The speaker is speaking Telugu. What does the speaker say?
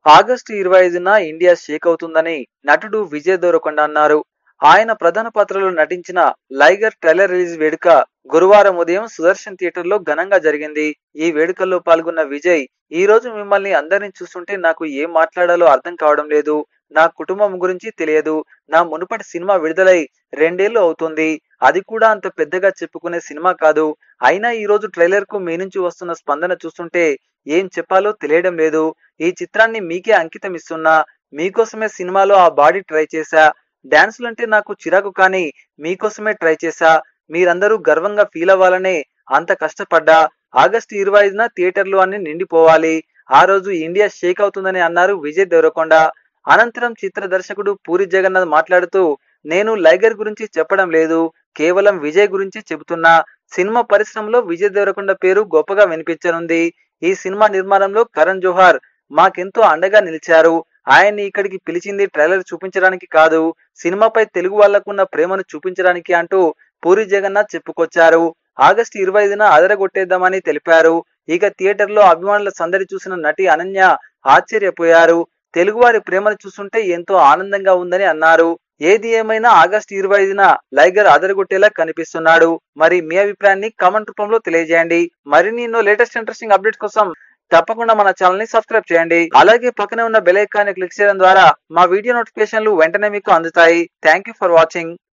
ఆగస్టు ఇరవై ఐదున ఇండియా షేక్ అవుతుందని నటుడు విజయ్ దేవరకొండ అన్నారు ఆయన ప్రధాన పాత్రలో నటించిన లైగర్ ట్రైలర్ రిలీజ్ వేడుక గురువారం ఉదయం సుదర్శన్ థియేటర్ లో ఘనంగా జరిగింది ఈ వేడుకల్లో పాల్గొన్న విజయ్ ఈ రోజు మిమ్మల్ని అందరినీ చూస్తుంటే నాకు ఏం మాట్లాడాలో అర్థం కావడం లేదు నా కుటుంబం గురించి తెలియదు నా మునుపటి సినిమా విడుదలై రెండేళ్లు అవుతుంది అది కూడా అంత పెద్దగా చెప్పుకునే సినిమా కాదు అయినా ఈ రోజు ట్రైలర్ కు మీ నుంచి వస్తున్న స్పందన చూస్తుంటే ఏం చెప్పాలో తెలియడం లేదు ఈ చిత్రాన్ని మీకే అంకితం ఇస్తున్నా మీకోసమే సినిమాలో ఆ బాడీ ట్రై చేశా డాన్సులు అంటే నాకు చిరాకు కానీ మీకోసమే ట్రై చేశా మీరందరూ గర్వంగా ఫీల్ అవ్వాలనే అంత కష్టపడ్డా ఆగస్టు ఇరవై ఐదున థియేటర్లు అన్ని నిండిపోవాలి ఆ రోజు ఇండియా షేక్ అవుతుందని అన్నారు విజయ్ దేవరకొండ అనంతరం చిత్ర దర్శకుడు పూరి జగన్నాథ్ మాట్లాడుతూ నేను లైగర్ గురించి చెప్పడం లేదు కేవలం విజయ్ గురించి చెబుతున్నా సినిమా పరిశ్రమలో విజయ్ దేవరకొండ పేరు గొప్పగా వినిపించనుంది ఈ సినిమా నిర్మాణంలో కరణ్ జోహార్ మాకెంతో అండగా నిలిచారు ఆయన్ని ఇక్కడికి పిలిచింది ట్రైలర్ చూపించడానికి కాదు సినిమాపై తెలుగు వాళ్లకున్న ప్రేమను చూపించడానికి అంటూ పూరి జగన్నాథ్ చెప్పుకొచ్చారు ఆగస్టు ఇరవై ఐదున అదరగొట్టేద్దామని తెలిపారు ఇక థియేటర్ లో అభిమానుల సందడి చూసిన నటి అనన్య ఆశ్చర్యపోయారు తెలుగువారి ప్రేమను చూస్తుంటే ఎంతో ఆనందంగా ఉందని అన్నారు ఏది ఏమైనా ఆగస్టు ఇరవై ఐదున లైగర్ అదరగొట్టేలా కనిపిస్తున్నాడు మరి మీ అభిప్రాయాన్ని కామెంట్ రూపంలో తెలియజేయండి మరిన్ని ఎన్నో లేటెస్ట్ ఇంట్రెస్టింగ్ అప్డేట్స్ కోసం తప్పకుండా మన ఛానల్ ని సబ్స్క్రైబ్ చేయండి అలాగే పక్కనే ఉన్న బెల్ ఐకాన్ క్లిక్ చేయడం ద్వారా మా వీడియో నోటిఫికేషన్లు వెంటనే మీకు అందుతాయి థ్యాంక్ యూ ఫర్ వాచింగ్